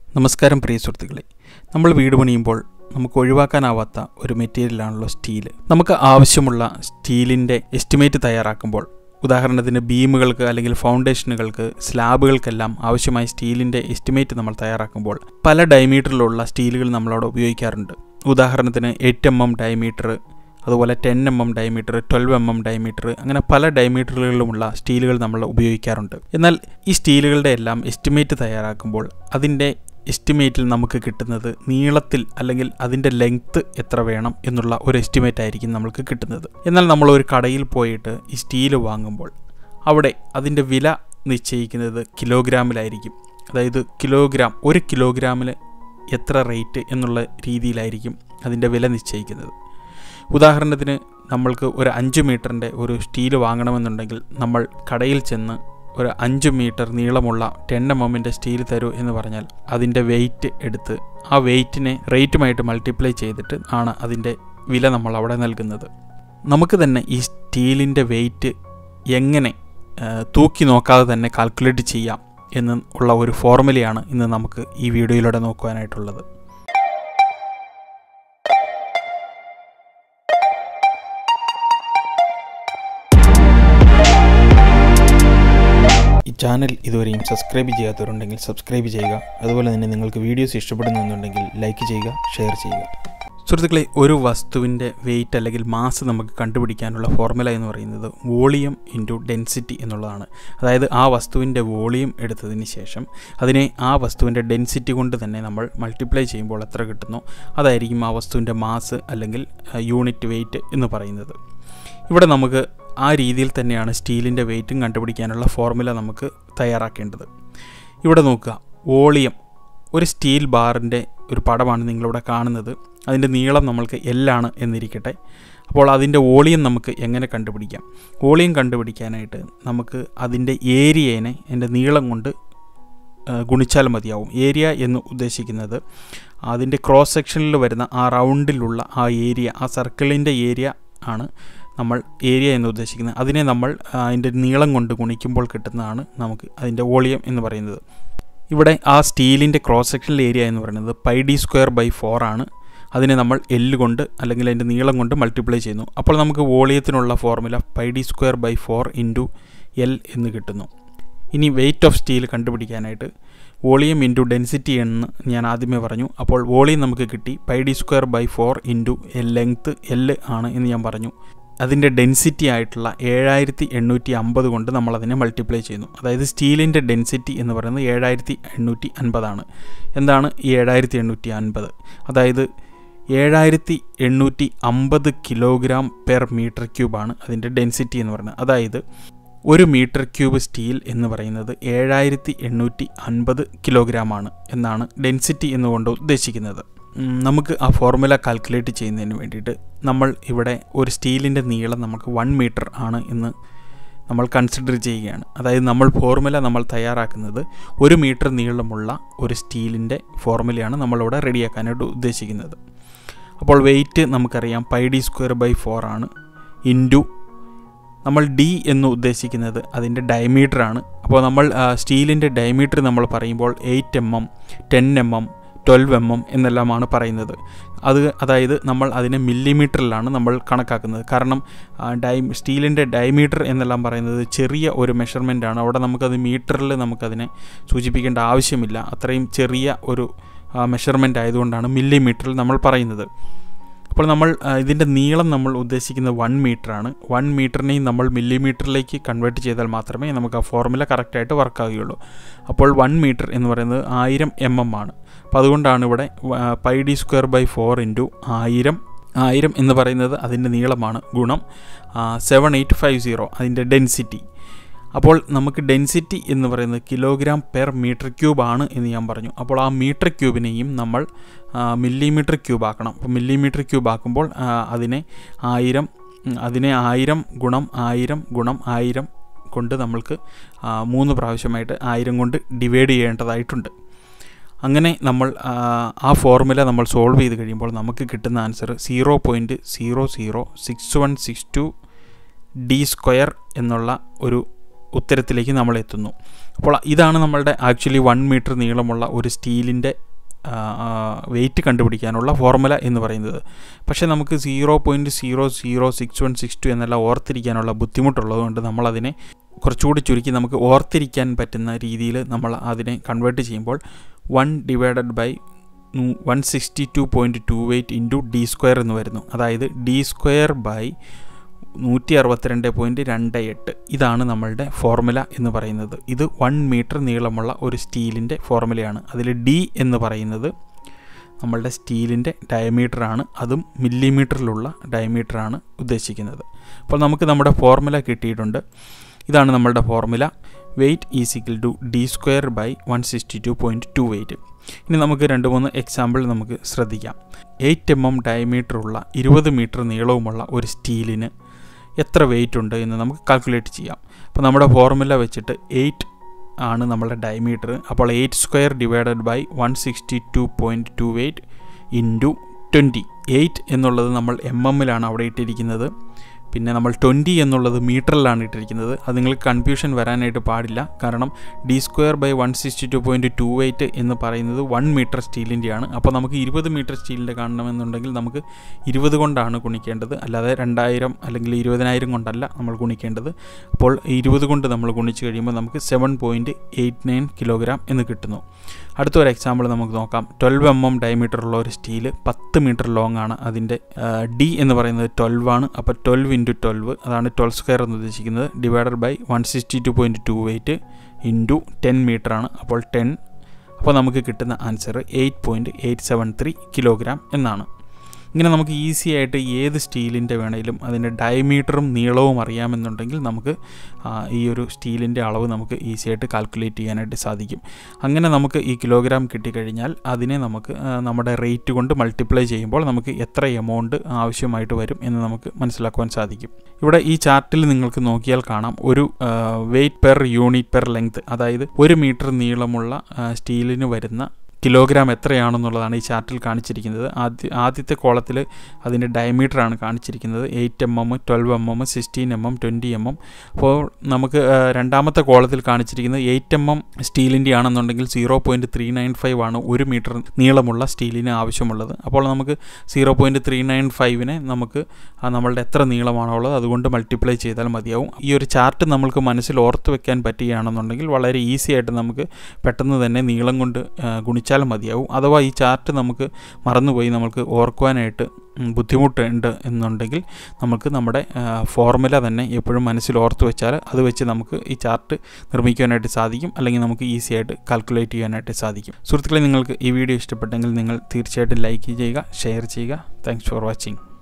നമസ്കാരം പ്രിയ സുഹൃത്തുക്കളെ നമ്മൾ വീട് പണിയുമ്പോൾ നമുക്ക് ഒഴിവാക്കാനാവാത്ത ഒരു മെറ്റീരിയലാണല്ലോ സ്റ്റീല് നമുക്ക് ആവശ്യമുള്ള സ്റ്റീലിൻ്റെ എസ്റ്റിമേറ്റ് തയ്യാറാക്കുമ്പോൾ ഉദാഹരണത്തിന് ബീമുകൾക്ക് അല്ലെങ്കിൽ ഫൗണ്ടേഷനുകൾക്ക് സ്ലാബുകൾക്കെല്ലാം ആവശ്യമായ സ്റ്റീലിൻ്റെ എസ്റ്റിമേറ്റ് നമ്മൾ തയ്യാറാക്കുമ്പോൾ പല ഡയമീറ്ററിലുള്ള സ്റ്റീലുകൾ നമ്മളവിടെ ഉപയോഗിക്കാറുണ്ട് ഉദാഹരണത്തിന് എയ്റ്റ് എം എം ഡയമീറ്റർ അതുപോലെ ten M M diameter twelve M M diameter അങ്ങനെ പല ഡയമീറ്ററുകളിലുമുള്ള സ്റ്റീലുകൾ നമ്മൾ ഉപയോഗിക്കാറുണ്ട് എന്നാൽ ഈ സ്റ്റീലുകളുടെ എല്ലാം എസ്റ്റിമേറ്റ് തയ്യാറാക്കുമ്പോൾ അതിൻ്റെ എസ്റ്റിമേറ്റിൽ നമുക്ക് കിട്ടുന്നത് നീളത്തിൽ അല്ലെങ്കിൽ അതിൻ്റെ ലെങ്ത്ത് എത്ര വേണം എന്നുള്ള ഒരു എസ്റ്റിമേറ്റ് ആയിരിക്കും നമുക്ക് കിട്ടുന്നത് എന്നാൽ നമ്മൾ ഒരു കടയിൽ പോയിട്ട് ഈ സ്റ്റീൽ വാങ്ങുമ്പോൾ അവിടെ അതിൻ്റെ വില നിശ്ചയിക്കുന്നത് കിലോഗ്രാമിലായിരിക്കും അതായത് കിലോഗ്രാം ഒരു കിലോഗ്രാമിൽ എത്ര റേറ്റ് എന്നുള്ള രീതിയിലായിരിക്കും അതിൻ്റെ വില നിശ്ചയിക്കുന്നത് ഉദാഹരണത്തിന് നമ്മൾക്ക് ഒരു അഞ്ച് മീറ്ററിൻ്റെ ഒരു സ്റ്റീൽ വാങ്ങണമെന്നുണ്ടെങ്കിൽ നമ്മൾ കടയിൽ ചെന്ന് ഒരു അഞ്ച് മീറ്റർ നീളമുള്ള ടെൻ എം എമ്മിൻ്റെ സ്റ്റീൽ തരൂ എന്ന് പറഞ്ഞാൽ അതിൻ്റെ വെയിറ്റ് എടുത്ത് ആ വെയിറ്റിനെ റേറ്റുമായിട്ട് മൾട്ടിപ്ലൈ ചെയ്തിട്ട് ആണ് അതിൻ്റെ വില നമ്മൾ അവിടെ നൽകുന്നത് നമുക്ക് തന്നെ ഈ സ്റ്റീലിൻ്റെ വെയിറ്റ് എങ്ങനെ തൂക്കി നോക്കാതെ തന്നെ കാൽക്കുലേറ്റ് ചെയ്യാം എന്ന് ഉള്ള ഒരു ഫോർമുലയാണ് ഇന്ന് നമുക്ക് ഈ വീഡിയോയിലൂടെ നോക്കുവാനായിട്ടുള്ളത് ഈ ചാനൽ ഇതുവരെയും സബ്സ്ക്രൈബ് ചെയ്യാത്തവരുണ്ടെങ്കിൽ സബ്സ്ക്രൈബ് ചെയ്യുക അതുപോലെ തന്നെ നിങ്ങൾക്ക് വീഡിയോസ് ഇഷ്ടപ്പെടുന്നുണ്ടെങ്കിൽ ലൈക്ക് ചെയ്യുക ഷെയർ ചെയ്യുക സുഹൃത്തുക്കളെ ഒരു വസ്തുവിൻ്റെ വെയിറ്റ് അല്ലെങ്കിൽ മാസ് നമുക്ക് കണ്ടുപിടിക്കാനുള്ള ഫോർമുല എന്ന് പറയുന്നത് വോളിയം ഇൻറ്റു ഡെൻസിറ്റി എന്നുള്ളതാണ് അതായത് ആ വസ്തുവിൻ്റെ വോളിയം എടുത്തതിന് ശേഷം അതിനെ ആ വസ്തുവിൻ്റെ ഡെൻസിറ്റി കൊണ്ട് തന്നെ നമ്മൾ മൾട്ടിപ്ലൈ ചെയ്യുമ്പോൾ എത്ര കിട്ടുന്നോ അതായിരിക്കും ആ വസ്തുവിൻ്റെ മാസ് അല്ലെങ്കിൽ യൂണിറ്റ് വെയിറ്റ് എന്ന് പറയുന്നത് ഇവിടെ നമുക്ക് ആ രീതിയിൽ തന്നെയാണ് സ്റ്റീലിൻ്റെ വെയിറ്റും കണ്ടുപിടിക്കാനുള്ള ഫോർമുല നമുക്ക് തയ്യാറാക്കേണ്ടത് ഇവിടെ നോക്കുക വോളിയം ഒരു സ്റ്റീൽ ബാറിൻ്റെ ഒരു പടമാണ് നിങ്ങളിവിടെ കാണുന്നത് അതിൻ്റെ നീളം നമ്മൾക്ക് എല്ലാണ് എന്നിരിക്കട്ടെ അപ്പോൾ അതിൻ്റെ വോളിയം നമുക്ക് എങ്ങനെ കണ്ടുപിടിക്കാം വോളിയം കണ്ടുപിടിക്കാനായിട്ട് നമുക്ക് അതിൻ്റെ ഏരിയനെ എൻ്റെ നീളം കൊണ്ട് ഗുണിച്ചാൽ മതിയാവും ഏരിയ എന്ന് ഉദ്ദേശിക്കുന്നത് അതിൻ്റെ ക്രോസ് സെക്ഷനിൽ വരുന്ന ആ റൗണ്ടിലുള്ള ആ ഏരിയ ആ സർക്കിളിൻ്റെ ഏരിയ ആണ് നമ്മൾ ഏരിയ എന്ന് ഉദ്ദേശിക്കുന്നത് അതിനെ നമ്മൾ അതിൻ്റെ നീളം കൊണ്ട് ഗുണിക്കുമ്പോൾ കിട്ടുന്നതാണ് നമുക്ക് അതിൻ്റെ വോളിയം എന്ന് പറയുന്നത് ഇവിടെ ആ സ്റ്റീലിൻ്റെ ക്രോസ് സെക്ഷണൽ ഏരിയ എന്ന് പറയുന്നത് pi D square by four ആണ് അതിനെ നമ്മൾ എല്ല് കൊണ്ട് അല്ലെങ്കിൽ അതിൻ്റെ നീളം കൊണ്ട് മൾട്ടിപ്ലൈ ചെയ്യുന്നു അപ്പോൾ നമുക്ക് വോളിയത്തിനുള്ള formula pi D square by four into L എന്ന് കിട്ടുന്നു ഇനി വെയിറ്റ് ഓഫ് സ്റ്റീൽ കണ്ടുപിടിക്കാനായിട്ട് വോളിയം ഇൻറ്റു ഡെൻസിറ്റി എന്ന് ഞാൻ ആദ്യമേ പറഞ്ഞു അപ്പോൾ വോളിയം നമുക്ക് കിട്ടി pi D square by four into L length L ആണ് എന്ന് ഞാൻ പറഞ്ഞു അതിൻ്റെ ഡെൻസിറ്റി ആയിട്ടുള്ള ഏഴായിരത്തി എണ്ണൂറ്റി അമ്പത് കൊണ്ട് നമ്മളതിനെ മൾട്ടിപ്ലൈ ചെയ്യുന്നു അതായത് സ്റ്റീലിൻ്റെ ഡെൻസിറ്റി എന്ന് പറയുന്നത് ഏഴായിരത്തി എണ്ണൂറ്റി അൻപതാണ് എന്താണ് ഈ ഏഴായിരത്തി എണ്ണൂറ്റി അൻപത് അതായത് ഏഴായിരത്തി എണ്ണൂറ്റി അമ്പത് കിലോഗ്രാം പെർ മീറ്റർ ക്യൂബാണ് അതിൻ്റെ ഡെൻസിറ്റി എന്ന് പറയുന്നത് അതായത് ഒരു മീറ്റർ ക്യൂബ് സ്റ്റീൽ എന്ന് പറയുന്നത് ഏഴായിരത്തി എണ്ണൂറ്റി അൻപത് കിലോഗ്രാമാണ് എന്നാണ് ഡെൻസിറ്റി എന്നുകൊണ്ട് ഉദ്ദേശിക്കുന്നത് നമുക്ക് ആ ഫോർമുല കാൽക്കുലേറ്റ് ചെയ്യുന്നതിന് വേണ്ടിയിട്ട് നമ്മൾ ഇവിടെ ഒരു സ്റ്റീലിൻ്റെ നീളം നമുക്ക് വൺ മീറ്റർ ആണ് എന്ന് നമ്മൾ കൺസിഡർ ചെയ്യുകയാണ് അതായത് നമ്മൾ ഫോർമുല നമ്മൾ തയ്യാറാക്കുന്നത് ഒരു മീറ്റർ നീളമുള്ള ഒരു സ്റ്റീലിൻ്റെ ഫോർമുലയാണ് നമ്മളിവിടെ റെഡിയാക്കാനായിട്ട് ഉദ്ദേശിക്കുന്നത് അപ്പോൾ വെയിറ്റ് നമുക്കറിയാം pi D square by four ആണ് ഇൻറ്റു നമ്മൾ ഡി എന്ന് ഉദ്ദേശിക്കുന്നത് അതിൻ്റെ ഡയമീറ്റർ ആണ് അപ്പോൾ നമ്മൾ സ്റ്റീലിൻ്റെ ഡയമീറ്റർ നമ്മൾ പറയുമ്പോൾ eight M M ten M M twelve M M എന്നെല്ലാമാണ് പറയുന്നത് അത് അതായത് നമ്മൾ അതിനെ മില്ലിമീറ്ററിലാണ് നമ്മൾ കണക്കാക്കുന്നത് കാരണം ഡൈ സ്റ്റീലിൻ്റെ ഡയമീറ്റർ എന്നെല്ലാം പറയുന്നത് ചെറിയ ഒരു മെഷർമെൻ്റ് ആണ് അവിടെ നമുക്കത് മീറ്ററിൽ നമുക്കതിനെ സൂചിപ്പിക്കേണ്ട ആവശ്യമില്ല അത്രയും ചെറിയ ഒരു മെഷർമെൻ്റ് ആയതുകൊണ്ടാണ് മില്ലിമീറ്ററിൽ നമ്മൾ പറയുന്നത് അപ്പോൾ നമ്മൾ ഇതിൻ്റെ നീളം നമ്മൾ ഉദ്ദേശിക്കുന്നത് വൺ ആണ് വൺ മീറ്ററിനെയും നമ്മൾ മില്ലിമീറ്ററിലേക്ക് കൺവേർട്ട് ചെയ്താൽ മാത്രമേ നമുക്ക് ആ ഫോർമുല കറക്റ്റായിട്ട് വർക്ക് ആവുകയുള്ളൂ അപ്പോൾ വൺ മീറ്റർ എന്ന് പറയുന്നത് ആയിരം എം എം ആണ് അപ്പോൾ അതുകൊണ്ടാണ് ഇവിടെ pi D square by four into ആയിരം ആയിരം എന്ന് പറയുന്നത് അതിൻ്റെ നീളമാണ് ഗുണം സെവൻ എയ്റ്റ് ഫൈവ് സീറോ അതിൻ്റെ ഡെൻസിറ്റി അപ്പോൾ നമുക്ക് ഡെൻസിറ്റി എന്ന് പറയുന്നത് കിലോഗ്രാം പെർ മീറ്റർ ക്യൂബ് ആണ് എന്ന് ഞാൻ പറഞ്ഞു അപ്പോൾ ആ മീറ്റർ ക്യൂബിനെയും നമ്മൾ മില്ലിമീറ്റർ ക്യൂബ് ആക്കണം അപ്പോൾ മില്ലിമീറ്റർ ക്യൂബ് ആക്കുമ്പോൾ അതിനെ ആയിരം അതിനെ ആയിരം ഗുണം ആയിരം ഗുണം ആയിരം കൊണ്ട് നമ്മൾക്ക് മൂന്ന് പ്രാവശ്യമായിട്ട് ആയിരം കൊണ്ട് ഡിവൈഡ് ചെയ്യേണ്ടതായിട്ടുണ്ട് അങ്ങനെ നമ്മൾ ആ ഫോർമുല നമ്മൾ സോൾവ് ചെയ്ത് കഴിയുമ്പോൾ നമുക്ക് കിട്ടുന്ന answer zero point zero zero six one six two D square എന്നുള്ള ഒരു ഉത്തരത്തിലേക്ക് നമ്മൾ എത്തുന്നു അപ്പോൾ ഇതാണ് നമ്മളുടെ ആക്ച്വലി വൺ മീറ്റർ നീളമുള്ള ഒരു സ്റ്റീലിൻ്റെ വെയിറ്റ് കണ്ടുപിടിക്കാനുള്ള ഫോർമുല എന്ന് പറയുന്നത് പക്ഷേ നമുക്ക് zero point zero zero six one six two എന്നെല്ലാം ഓർത്തിരിക്കാനുള്ള ബുദ്ധിമുട്ടുള്ളതുകൊണ്ട് നമ്മളതിനെ കുറച്ചുകൂടി ചുരുക്കി നമുക്ക് ഓർത്തിരിക്കാൻ പറ്റുന്ന രീതിയിൽ നമ്മൾ അതിനെ കൺവേർട്ട് ചെയ്യുമ്പോൾ one divided by one sixty two point two eight into D square എന്ന് വരുന്നു അതായത് ഡി സ്ക്വയർ ബൈ നൂറ്റി അറുപത്തിരണ്ട് പോയിൻറ്റ് രണ്ട് എട്ട് ഇതാണ് നമ്മളുടെ ഫോർമുല എന്ന് പറയുന്നത് ഇത് വൺ മീറ്റർ നീളമുള്ള ഒരു സ്റ്റീലിൻ്റെ ഫോർമുലയാണ് അതിൽ ഡി എന്ന് പറയുന്നത് നമ്മളുടെ സ്റ്റീലിൻ്റെ ഡയമീറ്ററാണ് അതും മില്ലിമീറ്ററിലുള്ള ഡയമീറ്ററാണ് ഉദ്ദേശിക്കുന്നത് അപ്പോൾ നമുക്ക് നമ്മുടെ ഫോർമുല കിട്ടിയിട്ടുണ്ട് ഇതാണ് നമ്മളുടെ formula weight is equal to D square by one sixty two point two eight ഇനി നമുക്ക് രണ്ട് മൂന്ന് എക്സാമ്പിൾ നമുക്ക് ശ്രദ്ധിക്കാം എയ്റ്റ് എം എം ഡയമീറ്ററുള്ള ഇരുപത് മീറ്റർ നീളവുമുള്ള ഒരു സ്റ്റീലിന് എത്ര വെയിറ്റ് ഉണ്ട് എന്ന് നമുക്ക് കാൽക്കുലേറ്റ് ചെയ്യാം അപ്പോൾ നമ്മുടെ ഫോർമുല വെച്ചിട്ട് എയ്റ്റ് ആണ് നമ്മുടെ ഡയമീറ്റർ അപ്പോൾ eight square divided by one sixty two point two eight into twenty eight എന്നുള്ളത് നമ്മൾ എം എമ്മിലാണ് അവിടെ ഇട്ടിരിക്കുന്നത് പിന്നെ നമ്മൾ ട്വൻറ്റി എന്നുള്ളത് മീറ്ററിലാണ് ഇട്ടിരിക്കുന്നത് അത് നിങ്ങൾക്ക് കൺഫ്യൂഷൻ വരാനായിട്ട് പാടില്ല കാരണം D square by one sixty two point two eight എന്ന് പറയുന്നത് വൺ മീറ്റർ സ്റ്റീലിൻ്റെയാണ് അപ്പോൾ നമുക്ക് ഇരുപത് മീറ്റർ സ്റ്റീലിൻ്റെ കാണണമെന്നുണ്ടെങ്കിൽ നമുക്ക് ഇരുപത് കൊണ്ടാണ് ഗുണിക്കേണ്ടത് അല്ലാതെ രണ്ടായിരം അല്ലെങ്കിൽ ഇരുപതിനായിരം കൊണ്ടല്ല നമ്മൾ ഗുണിക്കേണ്ടത് അപ്പോൾ ഇരുപത് കൊണ്ട് നമ്മൾ ഗുണിച്ച് കഴിയുമ്പോൾ നമുക്ക് seven point eight nine kilogram എന്ന് കിട്ടുന്നു അടുത്ത ഒരു എക്സാമ്പിൾ നമുക്ക് നോക്കാം ട്വൽവ് എം എം ഡയമീറ്റർ ഉള്ള ഒരു സ്റ്റീല് പത്ത് മീറ്റർ ലോങ് ആണ് അതിൻ്റെ ഡി എന്ന് പറയുന്നത് ട്വൽവ് ആണ് അപ്പോൾ ട്വൽവ് ഇൻറ്റു ട്വൽവ് അതാണ് ട്വൽവ് സ്ക്വയർ എന്ന് ഉദ്ദേശിക്കുന്നത് divided by one sixty two point two eight into ten metre ആണ് അപ്പോൾ ടെൻ അപ്പോൾ നമുക്ക് കിട്ടുന്ന answer eight point eight seven three kilogram എന്നാണ് ഇങ്ങനെ നമുക്ക് ഈസി ആയിട്ട് ഏത് സ്റ്റീലിൻ്റെ വേണേലും അതിൻ്റെ ഡയമീറ്ററും നീളവും അറിയാമെന്നുണ്ടെങ്കിൽ നമുക്ക് ഈ ഒരു സ്റ്റീലിൻ്റെ അളവ് നമുക്ക് ഈസി ആയിട്ട് കാൽക്കുലേറ്റ് ചെയ്യാനായിട്ട് സാധിക്കും അങ്ങനെ നമുക്ക് ഈ കിലോഗ്രാം കിട്ടിക്കഴിഞ്ഞാൽ അതിനെ നമുക്ക് നമ്മുടെ റേറ്റ് കൊണ്ട് മൾട്ടിപ്ലൈ ചെയ്യുമ്പോൾ നമുക്ക് എത്ര എമൗണ്ട് ആവശ്യമായിട്ട് വരും എന്ന് നമുക്ക് മനസ്സിലാക്കുവാൻ സാധിക്കും ഇവിടെ ഈ ചാർട്ടിൽ നിങ്ങൾക്ക് നോക്കിയാൽ കാണാം ഒരു weight per unit per length അതായത് ഒരു മീറ്റർ നീളമുള്ള സ്റ്റീലിന് വരുന്ന കിലോഗ്രാം എത്രയാണെന്നുള്ളതാണ് ഈ ചാർട്ടിൽ കാണിച്ചിരിക്കുന്നത് ആദ്യ ആദ്യത്തെ കോളത്തിൽ അതിൻ്റെ ഡയമീറ്ററാണ് കാണിച്ചിരിക്കുന്നത് eight M M twelve M M sixteen M M twenty M M അപ്പോൾ നമുക്ക് രണ്ടാമത്തെ കോളത്തിൽ കാണിച്ചിരിക്കുന്നത് എയ്റ്റ് എം എം സ്റ്റീലിൻ്റെ ആണെന്നുണ്ടെങ്കിൽ zero point three nine five ആണ് ഒരു മീറ്റർ നീളമുള്ള സ്റ്റീലിന് ആവശ്യമുള്ളത് അപ്പോൾ നമുക്ക് സീറോ പോയിൻറ്റ് ത്രീ നയൻ ഫൈവിനെ നമുക്ക് നമ്മളുടെ എത്ര നീളമാണോ ഉള്ളത് അതുകൊണ്ട് മൾട്ടിപ്ലൈ ചെയ്താൽ മതിയാവും ഈ ഒരു ചാർട്ട് നമ്മൾക്ക് മനസ്സിൽ ഓർത്ത് വെക്കാൻ പറ്റുകയാണെന്നുണ്ടെങ്കിൽ വളരെ ഈസി ആയിട്ട് നമുക്ക് പെട്ടെന്ന് തന്നെ നീളം കൊണ്ട് ഗുണിച്ച് വെച്ചാൽ മതിയാവും അഥവാ ഈ ചാർട്ട് നമുക്ക് മറന്നുപോയി നമുക്ക് ഓർക്കുവാനായിട്ട് ബുദ്ധിമുട്ടുണ്ട് എന്നുണ്ടെങ്കിൽ നമുക്ക് നമ്മുടെ ഫോർമുല തന്നെ എപ്പോഴും മനസ്സിൽ ഓർത്ത് വെച്ചാൽ അത് വെച്ച് നമുക്ക് ഈ ചാർട്ട് നിർമ്മിക്കുവാനായിട്ട് സാധിക്കും അല്ലെങ്കിൽ നമുക്ക് ഈസി ആയിട്ട് കാൽക്കുലേറ്റ് ചെയ്യാനായിട്ട് സാധിക്കും സുഹൃത്തുക്കളെ നിങ്ങൾക്ക് ഈ വീഡിയോ ഇഷ്ടപ്പെട്ടെങ്കിൽ നിങ്ങൾ തീർച്ചയായിട്ടും ലൈക്ക് ചെയ്യുക ഷെയർ ചെയ്യുക താങ്ക്സ് ഫോർ വാച്ചിങ്